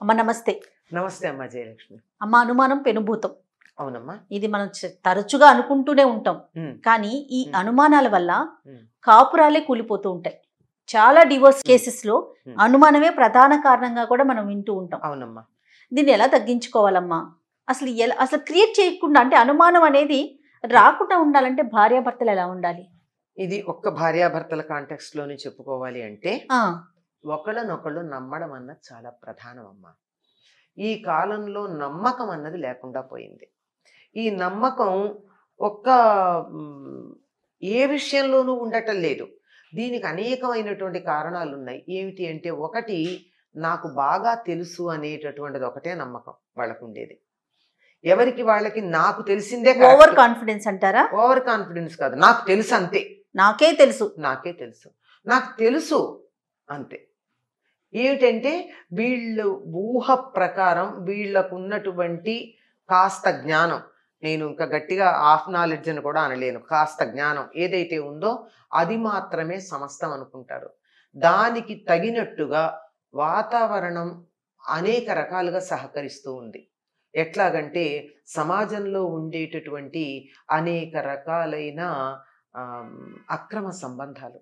అమ్మ నమస్తే నమస్తే అమ్మా జయలక్ష్మి అమ్మ అనుమానం పెనుభూతం అవునమ్మా ఇది మనం చ- తరచుగా అనుకుంటూనే ఉంటాం ఉమ్, కానీ ఈ మ్. అనుమానాల వల్ల ఉమ్. కాపురాలే కూలిపోతూ ఉంటాయి చాలా డివోర్స్ కేసెస్ లో మ్. అనుమానమే ప్రధాన కారణంగా కూడా మనం వింటూ ఉంటాం అవునమ్మా దీన్ని ఎలా తగ్గించుకోవాలమ్మా అసలు ఎలా అసలు క్రియేట్ చేయకుండా అంటే అనుమానం అనేది రాకుండా ఉండాలంటే భార్యాభర్తలు ఎలా ఉండాలి ఇది ఒక్క భార్యాభర్తల కాంటెక్స్ట్ లోని చెప్పుకోవాలి అంటే ఆ, ఒకళ్ళనొకళ్ళు నమ్మడం అన్నది చాలా ప్రధానం అమ్మా ఈ కాలంలో నమ్మకం అన్నది లేకుండా పోయింది ఈ నమ్మకం ఒక్క మ్, ఏ విషయంలోనూ ఉండటం లేదు దీనికి అనేకమైనటువంటి కారణాలు ఉన్నాయి ఏమిటి అంటే ఒకటి నాకు బాగా తెలుసు అనేటటువంటిది ఒకటే నమ్మకం వాళ్ళకు ఉండేది ఎవరికి వాళ్ళకి నాకు తెలిసిందే ఓవర్ కాన్ఫిడెన్స్ అంటారా ఓవర్ కాన్ఫిడెన్స్ కాదు నాకు తెలుసు అంతే నాకే తెలుసు నాకే తెలుసు నాకు తెలుసు అంతే ఏమిటంటే వీళ్ళు ఊహ ప్రకారం వీళ్ళకు ఉన్నటువంటి కాస్త జ్ఞానం నేను ఇంకా గట్టిగా హాఫ్ నాలెడ్జ్ అని కూడా అనలేను కాస్త జ్ఞానం ఏదైతే ఉందో అది మాత్రమే సమస్తం అనుకుంటారు దానికి తగినట్టుగా వాతావరణం అనేక రకాలుగా సహకరిస్తూ ఉంది ఎట్లాగంటే సమాజంలో ఉండేటటువంటి అనేక రకాలైన ఆమ్, అక్రమ సంబంధాలు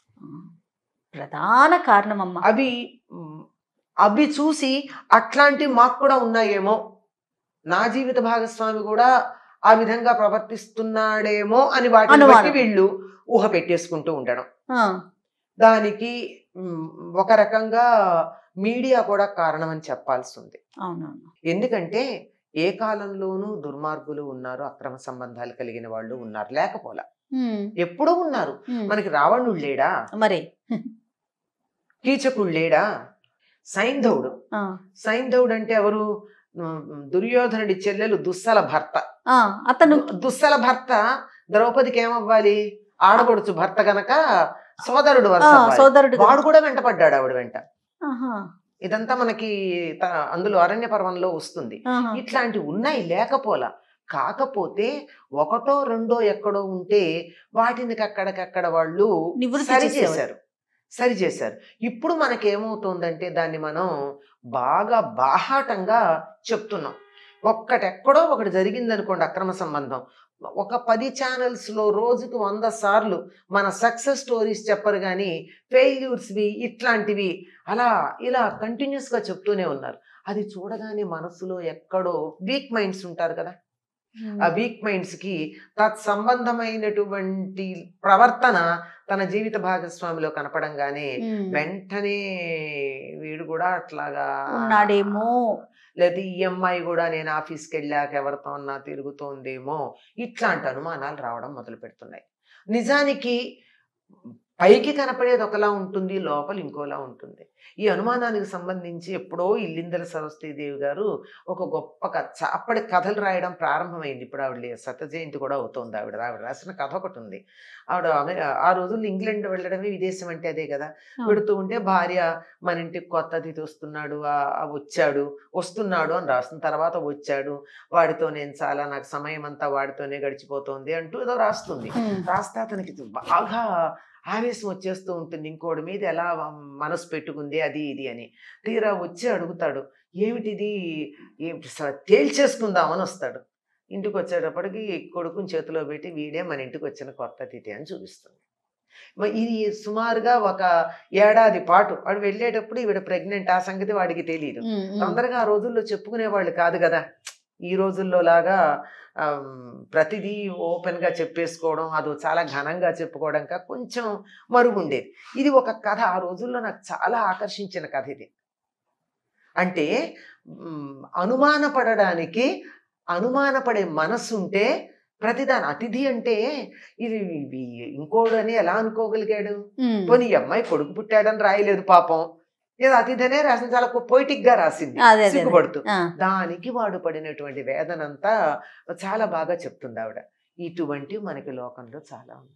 ప్రధాన కారణం అమ్మ అవి మ్, అవి చూసి అట్లాంటి మాకు కూడా ఉన్నాయేమో నా జీవిత భాగస్వామి కూడా ఆ విధంగా ప్రవర్తిస్తున్నాడేమో అని వాటిని అనుమానం. బట్టి వీళ్ళు ఊహ పెట్టేసుకుంటూ ఉండడం ఆ, దానికి మ్, ఒక రకంగా మీడియా కూడా కారణం అని చెప్పాల్సి ఉంది అవునవును ఎందుకంటే ఏ కాలంలోనూ దుర్మార్గులు ఉన్నారు అక్రమ సంబంధాలు కలిగిన వాళ్ళు ఉన్నారు లేకపోలా ఉమ్, ఎప్పుడూ ఉన్నారు ఉమ్. మనకి రావణుడు లేడా మరి కీచకుడు లేడా సైంధవుడు ఆ, సైంధవుడు అంటే ఎవరు ఉమ్, దుర్యోధనుడి చెల్లెలు దుస్సల భర్త ఆ, అతను దు- దుస్సల భర్త ద్రౌపదికి ఏమవ్వాలి ఆడపడుచు భర్త గనక సోదరుడు ఆ, వరుస అవ్వాలి. సోదరుడు వాడు కూడా వెంట పడ్డాడు ఆవిడ వెంట ఆహా, ఇదంతా మనకి త- అందులో అరణ్య పర్వంలో వస్తుంది ఆహా. ఇట్లాంటివి ఉన్నాయి లేకపోలా కాకపోతే ఒకటో రెండో ఎక్కడో ఉంటే వాటిని అక్కడికక్కడ వాళ్ళు నివృత్తి సరి చేసేవారు. చేశారు సరి చేశారు ఇప్పుడు మనకేమవుతోందంటే దాన్ని మనం బాగా బాహాటంగా చెప్తున్నాం ఒక్కటెక్కడో ఒకటి జరిగిందనుకోండి అక్రమ సంబంధం ఒక పది ఛానల్స్లో రోజుకు వంద సార్లు మన సక్సెస్ స్టోరీస్ చెప్పరు కానీ ఫెయిల్యూర్స్వి ఇట్లాంటివి అలా ఇలా కంటిన్యూస్గా చెప్తూనే ఉన్నారు అది చూడగానే మనసులో ఎక్కడో వీక్ మైండ్స్ ఉంటారు కదా ఆ వీక్ మైండ్స్ కి తత్సంబంధమైనటువంటి ప్రవర్తన తన జీవిత భాగస్వామిలో కనపడంగానే ఉమ్. వెంటనే వీడు కూడా అట్లాగా ఉన్నాడేమో లేదా ఈ అమ్మాయి కూడా నేను ఆఫీస్కి వెళ్ళాక ఎవరితో అన్నా తిరుగుతోందేమో ఇట్లాంటి అనుమానాలు రావడం మొదలు పెడుతున్నాయి నిజానికి పైకి కనపడేది ఒకలా ఉంటుంది లోపల ఇంకోలా ఉంటుంది ఈ అనుమానానికి సంబంధించి ఎప్పుడో ఇల్లిందల సరస్వతీదేవి గారు ఒక గొప్ప కథ చ- అప్పటి కథలు రాయడం ప్రారంభమైంది ఇప్పుడు ఆవిడ లే- సత్య జయంతి కూడా అవుతోంది ఆవిడ ఆవిడ రాసిన కథ ఒకటి ఉంది ఆవిడ అమె- ఆ రోజుల్లో ఇంగ్లాండ్ వెళ్ళడమే విదేశం అంటే అదే కదా అవును. పెడుతూ ఉంటే భార్య మన ఇంటికి కొత్త అతిథి వస్తున్నాడు ఆ- ఆ వచ్చాడు వస్తున్నాడు అని రాసిన తర్వాత వచ్చాడు వాడితో నేను చాలా నాకు సమయం అంతా వాడితోనే గడిచిపోతోంది అంటూ ఏదో రాస్తుంది ఉమ్. రాస్తే అతనికి ఇది బాగా ఆవేశం వచ్చేస్తూ ఉంటుంది ఇంకోటి మీద ఎలా మనసు పెట్టుకుంది అది ఇది అని తీరా వచ్చి అడుగుతాడు ఏమిటిది ఏమిటి స- తేల్చేసుకుందామని వస్తాడు ఇంటికి వచ్చేటప్పటికి కొడుకుని చేతిలో పెట్టి వీడే మన ఇంటికి వచ్చిన కొత్త అతిథి అని చూపిస్తుంది మ- ఇది సుమారుగా ఒక ఏడాది పాటు వాడు వెళ్ళేటప్పుడు ఈవిడ ప్రెగ్నెంట్ ఆ సంగతి వాడికి తెలియదు ఉమ్, ఉమ్. తొందరగా ఆ రోజుల్లో చెప్పుకునేవాళ్ళు కాదు కదా ఈ రోజుల్లో లాగా ఆమ్, ప్రతిదీ ఓపెన్ గా చెప్పేసుకోవడం అది చాలా ఘనంగా చెప్పుకోవడం కా కొంచెం మరుగుండేది ఇది ఒక కథ ఆ రోజుల్లో నాకు చాలా ఆకర్షించిన కథ ఇది అంటే మ్, అనుమానపడడానికి అనుమానపడే మనస్సు ఉంటే ప్రతిదాని అతిథి అంటే ఇది ఇది ఇంకోడని ఎలా అనుకోగలిగాడు ఉమ్. పోనీ ఈ అమ్మాయి కొడుకు పుట్టాడని రాయలేదు పాపం ఏదో అతిథనే రాసింది చాలా పొయిటిక్ గా రాసింది అదే అదే, అదే సిగ్గుపడుతూ ఆ, దానికి వాడు పడినటువంటి వేదనంతా చాలా బాగా చెప్తుంది ఆవిడ ఇటువంటివి మనకి లోకంలో చాలా ఉన్నాయి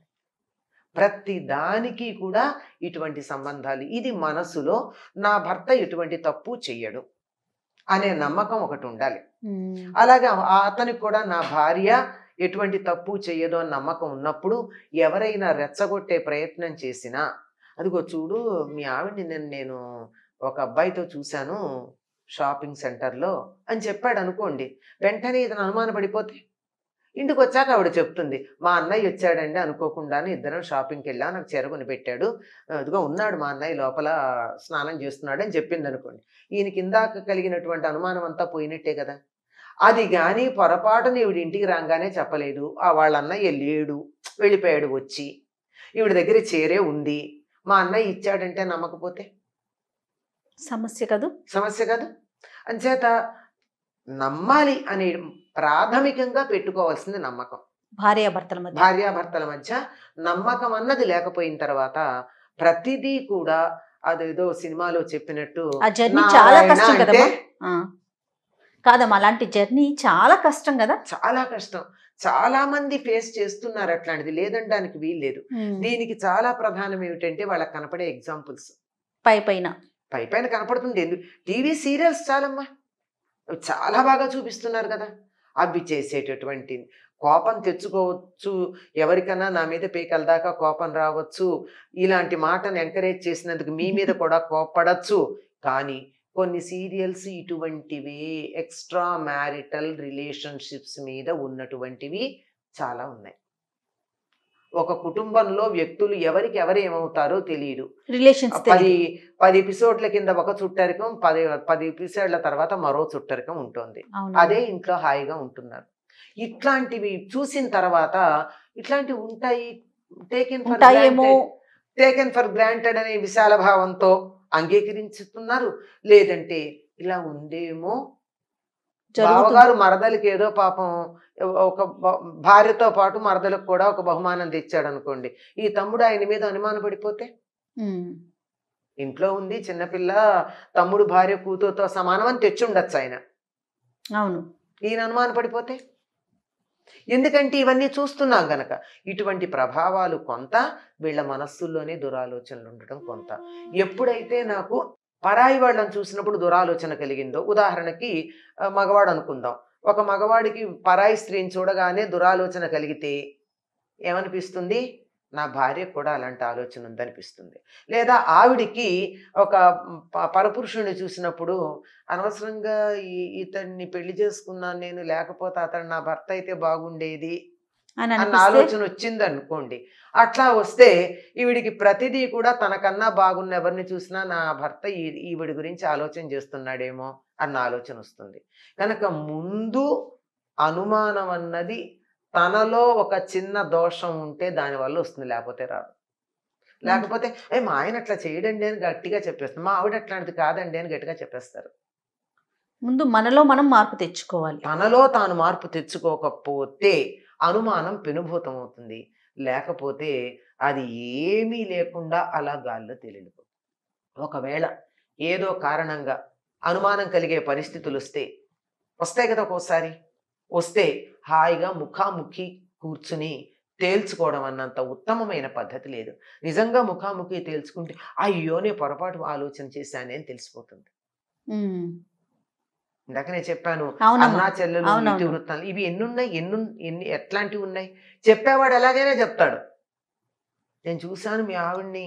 ప్రతి దానికి కూడా ఇటువంటి సంబంధాలు ఇది మనసులో నా భర్త ఇటువంటి తప్పు చెయ్యడు అనే నమ్మకం ఒకటి ఉండాలి ఉమ్. అలాగే ఆ- అతనికి కూడా నా భార్య ఎటువంటి తప్పు చెయ్యదు అని నమ్మకం ఉన్నప్పుడు ఎవరైనా రెచ్చగొట్టే ప్రయత్నం చేసినా అదిగో చూడు మీ ఆవిడని నేను నేను ఒక అబ్బాయితో చూశాను షాపింగ్ సెంటర్లో అని చెప్పాడు అనుకోండి వెంటనే ఇతను అనుమాన పడిపోతే ఇంటికి వచ్చాక ఆవిడ చెప్తుంది మా అన్నయ్య వచ్చాడండి అనుకోకుండానే ఇద్దరం షాపింగ్కి వెళ్ళా నాకు చీర కొని పెట్టాడు అదిగో ఉన్నాడు మా అన్నయ్య లోపల స్నానం చేస్తున్నాడు అని చెప్పింది అనుకోండి ఈయనకి ఇందాక కలిగినటువంటి అనుమానం అంతా పోయినట్టే కదా అది కానీ పొరపాటున ఈవిడ ఇంటికి రాగానే చెప్పలేదు ఆ వాళ్ళ అన్నయ్య లేడు వెళ్ళిపోయాడు వచ్చి ఈవిడ దగ్గర చీరే ఉంది మా అన్నయ్య ఇచ్చాడంటే నమ్మకపోతే సమస్య కదూ సమస్య కాదు అంచేత నమ్మాలి అనే ప్రాథమికంగా పెట్టుకోవాల్సింది నమ్మకం భార్యాభర్తల మధ్య భార్యాభర్తల మధ్య నమ్మకం అన్నది లేకపోయిన తర్వాత ప్రతిదీ కూడా అదేదో సినిమాలో చెప్పినట్టు ఆ జర్నీ నారాయణ చాలా కష్టం అంటే కదమ్మా ఆ. కాదమ్మా అలాంటి జర్నీ చాలా కష్టం కదా చాలా కష్టం చాలా మంది ఫేస్ చేస్తున్నారు అట్లాంటిది లేదనడానికి వీల్లేదు ఉమ్. దీనికి చాలా ప్రధానం ఏమిటంటే వాళ్ళకి కనపడే ఎగ్జాంపుల్స్ పై పైన పై పైన కనపడుతుంది ఎందుకు టీవీ సీరియల్స్ చాలమ్మా అవి చాలా బాగా చూపిస్తున్నారు కదా అవి చేసేటటువంటి కోపం తెచ్చుకోవచ్చు ఎవరికైనా నా మీద పీకల దాకా కోపం రావచ్చు ఇలాంటి మాటను ఎంకరేజ్ చేసినందుకు మీ మీద కూడా కోపడచ్చు కానీ కొన్ని సీరియల్స్ ఇటువంటివి ఎక్స్ట్రా మ్యారిటల్ రిలేషన్షిప్స్ మీద ఉన్నటువంటివి చాలా ఉన్నాయి ఒక కుటుంబంలో వ్యక్తులు ఎవరికి ఎవరు ఏమవుతారో తెలియదు రిలేషన్స్ పది పది ఎపిసోడ్ల కింద ఒక చుట్టరికం పది పది ఎపిసోడ్ల తర్వాత మరో చుట్టరికం ఉంటుంది అదే ఇంట్లో హాయిగా ఉంటున్నారు ఇట్లాంటివి చూసిన తర్వాత ఇట్లాంటివి ఉంటాయి టేకెన్ ఫర్ ఉంటాయేమో టేకెన్ ఫర్ గ్రాంటెడ్ అనే విశాల భావంతో అంగీకరించుతున్నారు లేదంటే ఇలా ఉందేమో జరుగుతుంది బావగారు మరదలకి ఏదో పాపం ఒక బ- భార్యతో పాటు మరదలకు కూడా ఒక బహుమానం తెచ్చాడు అనుకోండి ఈ తమ్ముడు ఆయన మీద అనుమాన పడిపోతే ఉమ్. ఇంట్లో ఉంది చిన్నపిల్ల తమ్ముడు భార్య కూతురుతో సమానం అని తెచ్చి ఉండొచ్చు ఆయన అవును ఈయన అనుమాన పడిపోతే ఎందుకంటే ఇవన్నీ చూస్తున్నాం గనక ఇటువంటి ప్రభావాలు కొంత వీళ్ళ మనస్సుల్లోనే దురాలోచనలు ఉండటం కొంత ఎప్పుడైతే నాకు పరాయి వాళ్ళని చూసినప్పుడు దురాలోచన కలిగిందో ఉదాహరణకి ఆ, మగవాడు అనుకుందాం ఒక మగవాడికి పరాయి స్త్రీని చూడగానే దురాలోచన కలిగితే ఏమనిపిస్తుంది నా భార్యకు కూడా అలాంటి ఆలోచన ఉందనిపిస్తుంది లేదా ఆవిడికి ఒక ప- పరపురుషుడిని చూసినప్పుడు అనవసరంగా ఈ ఇతన్ని పెళ్లి చేసుకున్నాను నేను లేకపోతే అతడు నా భర్త అయితే బాగుండేది అని అన్న అనిపిస్తే ఆలోచన వచ్చింది అనుకోండి అట్లా వస్తే ఈవిడికి ప్రతిదీ కూడా తనకన్నా బాగున్న ఎవరిని చూసినా నా భర్త ఈ- ఈవిడి గురించి ఆలోచన చేస్తున్నాడేమో అన్న ఆలోచన వస్తుంది కనుక ముందు అనుమానం అన్నది తనలో ఒక చిన్న దోషం ఉంటే దానివల్ల వస్తుంది లేకపోతే రాదు లేకపోతే ఏ మా ఆయన అట్లా చేయడండి అని గట్టిగా చెప్పేస్తారు మా ఆవిడ అట్లాంటిది కాదండి అని గట్టిగా చెప్పేస్తారు ముందు మనలో మనం మార్పు తెచ్చుకోవాలి తనలో తాను మార్పు తెచ్చుకోకపోతే అనుమానం పెనుభూతం అవుతుంది లేకపోతే అది ఏమీ లేకుండా అలా గాల్లో తేలిపోతుంది ఒకవేళ ఏదో కారణంగా అనుమానం కలిగే పరిస్థితులు వస్తే వస్తాయి కదా ఒక్కోసారి వస్తే హాయిగా ముఖాముఖి కూర్చుని తేల్చుకోవడం అన్నంత ఉత్తమమైన పద్ధతి లేదు నిజంగా ముఖాముఖి తేల్చుకుంటే అయ్యోనే పొరపాటు ఆలోచన చేశానే అని తెలిసిపోతుంది ఉమ్. ఇందాక నేను చెప్పాను అవునమ్మా అన్నా చెల్లెలు అవునవును. ఇతివృత్తాలు ఇవి ఎన్ని ఉన్నాయి ఎన్ని ఎన్ని ఎట్లాంటివి ఉన్నాయి చెప్పేవాడు ఎలాగైనా చెప్తాడు నేను చూశాను మీ ఆవిడ్ని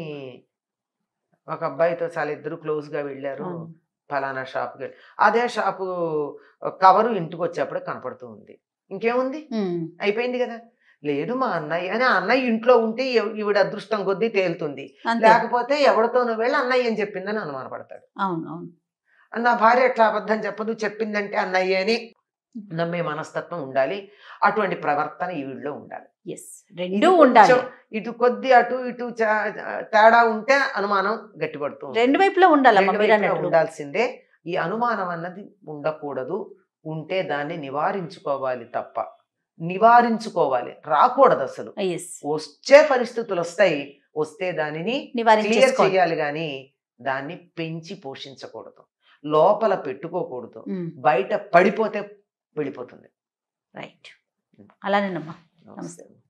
ఒక అబ్బాయితో చాలా ఇద్దరు క్లోజ్ గా వెళ్ళారు అవును. ఫలానా షాప్కి వెళ్ళి అదే షాపు కవరు ఇంటికి వచ్చేప్పుడు కనపడుతూ ఉంది ఇంకేముంది ఉమ్. అయిపోయింది కదా లేదు మా అన్నయ్య అని ఆ అన్నయ్య ఇంట్లో ఉంటే ఈవి- ఈవిడ అదృష్టం కొద్దీ తేలుతుంది అంతే లేకపోతే ఎవరితోనో వెళ్ళి అన్నయ్య అని చెప్పిందని అనుమానపడతాడు అవును అవును నా భార్య ఎట్లా అబద్ధం చెప్పదు చెప్పిందంటే అన్నయ్య అని నమ్మే మనస్తత్వం ఉండాలి అటువంటి ప్రవర్తన ఈవిడలో ఉండాలి ఎస్ ఇది రెండు ఉండాలి కొంచెం ఇటు కొద్ది అటు ఇటు చా- తేడా ఉంటే అనుమానం గట్టిపడుతూ ఉంటుంది. రెండు వైపులా ఉండాలమ్మా రెండు మీరు వైపులా అన్నట్లు ఉండాల్సిందే ఈ అనుమానం అన్నది ఉండకూడదు ఉంటే దాన్ని నివారించుకోవాలి తప్ప నివారించుకోవాలి రాకూడదు అసలు ఎస్ వచ్చే పరిస్థితులు వస్తాయి వస్తే దానిని క్లియర్ నివారించేసుకోవాలి చేయాలి కానీ దాన్ని పెంచి పోషించకూడదు లోపల పెట్టుకోకూడదు ఉమ్. బయట పడిపోతే వెళ్ళిపోతుంది రైట్ అలానేనమ్మా నమస్తే